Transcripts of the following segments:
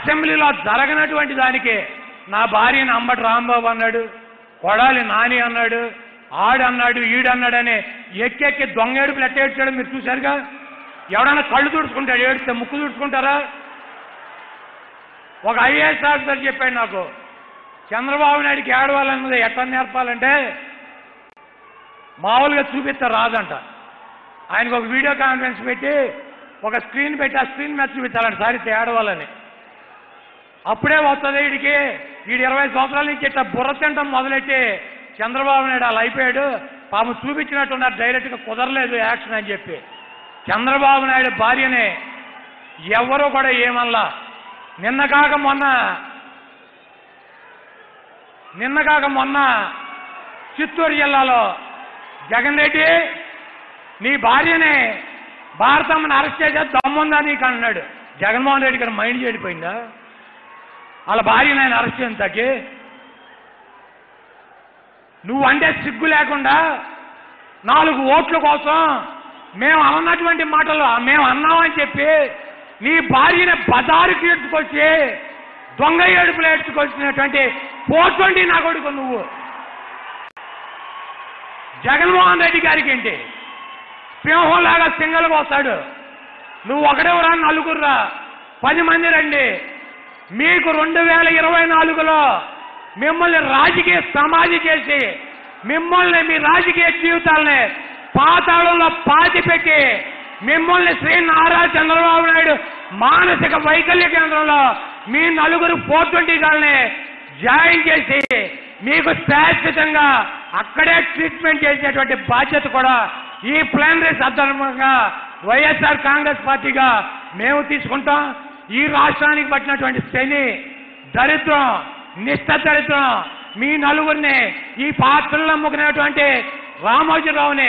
అసెంబ్లీలో జరగనటువంటి దానికి నా భార్యని అంబటి రాంబాబు అన్నాడు కొడాలి నాని అన్నాడు ఆడన్నాడు ఈడన్నాడని ఎక్కెక్కి దొంగ ఏడుపులు ఎట్ట ఏడ్చాడో మీరు చూశారుగా ఎవడన్నా కళ్ళు తుడుచుకుంటాడు ఏడిస్తే ముక్కు తుడుచుకుంటారా ఒక ఐఏఎస్ ఆఫీసర్ చెప్పాడు నాకు చంద్రబాబు నాయుడికి ఏడవాలన్నది ఎట్లా నేర్పాలంటే మామూలుగా చూపిస్తే రాదంట ఆయనకు ఒక వీడియో కాన్ఫరెన్స్ పెట్టి ఒక స్క్రీన్ పెట్టి ఆ స్క్రీన్ మీద చూపించాలంట సారి ఏడవాలని అప్పుడే వస్తుంది వీడికి వీడు ఇరవై సంవత్సరాల నుంచి ఇట్లా బుర్ర తింటాం మొదలెట్టి చంద్రబాబు నాయుడు అలా అయిపోయాడు పాము చూపించినట్టున్నారు డైరెక్ట్గా కుదరలేదు యాక్షన్ అని చెప్పి చంద్రబాబు నాయుడు భార్యనే ఎవరు కూడా ఏమల్లా నిన్న కాక మొన్న నిన్న కాక మొన్న చిత్తూరు జిల్లాలో జగన్ రెడ్డి నీ భార్యనే భారతమ్మని అరెస్ట్ చేసే దమ్ముందా నీకు అన్నాడు జగన్మోహన్ రెడ్డి గారు మైండ్ చెడిపోయిందా వాళ్ళ భార్యని ఆయన అరెస్ట్ చేయంతకి నువ్వు అంటే సిగ్గు లేకుండా నాలుగు ఓట్ల కోసం మేము అన్నటువంటి మాటలు మేము అన్నామని చెప్పి నీ భార్యని బజారుకి ఎత్తుకొచ్చి దొంగ ఏడుపులు ఎత్తుకొచ్చినటువంటి పోటువంటి నా కొడుకు నువ్వు జగన్మోహన్ రెడ్డి గారికి ఏంటి సింహంలాగా సింగల్గా వస్తాడు నువ్వు ఒకడెవరా నలుగురురా పది మంది రండి మీకు రెండు వేల ఇరవై నాలుగులో మిమ్మల్ని రాజకీయ సమాధి చేసి మిమ్మల్ని మీ రాజకీయ జీవితాలని పాతాళంలో పాతి పెట్టి మిమ్మల్ని శ్రీ నారా చంద్రబాబు నాయుడు మానసిక వైకల్య కేంద్రంలో మీ నలుగురు ఫోర్ ట్వంటీ గాల్ని జాయిన్ చేసి మీకు శాశ్వతంగా అక్కడే ట్రీట్మెంట్ చేసేటువంటి బాధ్యత కూడా ఈ ప్లానరీ సందర్భంగా వైఎస్ఆర్ కాంగ్రెస్ పార్టీగా మేము తీసుకుంటాం ఈ రాష్ట్రానికి పట్టినటువంటి శని దరిద్రం నిష్ట దరిద్రం మీ నలుగురిని ఈ పాత్రలు అమ్ముకునేటువంటి రామోజీరావుని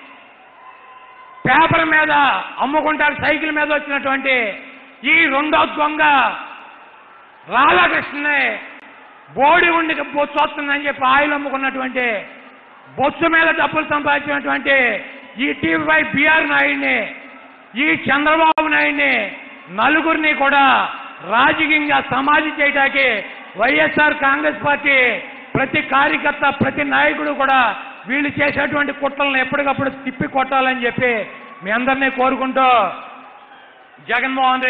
పేపర్ మీద అమ్ముకుంటారు సైకిల్ మీద వచ్చినటువంటి ఈ రెండో దొంగ రాధాకృష్ణని బోడి ఉండి బొచ్చు వస్తుందని చెప్పి ఆయిల్ అమ్ముకున్నటువంటి బొచ్చు మీద డబ్బులు సంపాదించినటువంటి ఈ టీవీ బిఆర్ నాయుడిని ఈ చంద్రబాబు నాయుడిని నలుగురిని కూడా రాజకీయంగా సమాధి చేయడానికి వైఎస్ఆర్ కాంగ్రెస్ పార్టీ ప్రతి కార్యకర్త ప్రతి నాయకుడు కూడా వీళ్ళు చేసేటువంటి కుట్రలను ఎప్పటికప్పుడు తిప్పి కొట్టాలని చెప్పి మీ అందరినీ కోరుకుంటూ జగన్మోహన్ రెడ్డి